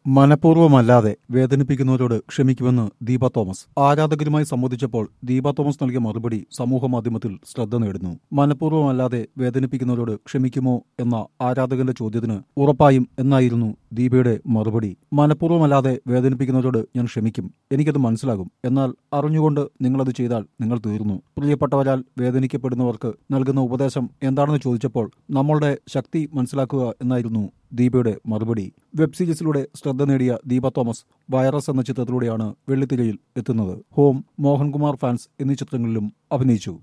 മനഃപൂർവ്വമല്ലാതെ വേദനിപ്പിക്കുന്നവരോട് ക്ഷമിക്കുമെന്ന് ദീപ തോമസ് ആരാധകരുമായി സംവദിച്ചപ്പോൾ ദീപ തോമസ് നൽകിയ മറുപടി സമൂഹ മാധ്യമത്തിൽ ശ്രദ്ധ നേടുന്നു മനഃപൂർവ്വമല്ലാതെ വേദനിപ്പിക്കുന്നവരോട് ക്ഷമിക്കുമോ എന്ന ആരാധകന്റെ ചോദ്യത്തിന് ഉറപ്പായും എന്നായിരുന്നു ദീപയുടെ മറുപടി മനഃപൂർവ്വമല്ലാതെ വേദനിപ്പിക്കുന്നവരോട് ഞാൻ ക്ഷമിക്കും എനിക്കത് മനസ്സിലാകും എന്നാൽ അറിഞ്ഞുകൊണ്ട് നിങ്ങളത് ചെയ്താൽ നിങ്ങൾ തീർന്നു പ്രിയപ്പെട്ടവരാൽ വേദനിക്കപ്പെടുന്നവർക്ക് നൽകുന്ന ഉപദേശം എന്താണെന്ന് ചോദിച്ചപ്പോൾ നമ്മളുടെ ശക്തി മനസ്സിലാക്കുക എന്നായിരുന്നു ദീപയുടെ മറുപടി വെബ് സീരീസിലൂടെ ശ്രദ്ധ നേടിയ ദീപ തോമസ് വൈറസ് എന്ന ചിത്രത്തിലൂടെയാണ് വെള്ളിത്തിരയിൽ എത്തുന്നത് ഹോം മോഹൻകുമാർ ഫാൻസ് എന്നീ ചിത്രങ്ങളിലും അഭിനയിച്ചു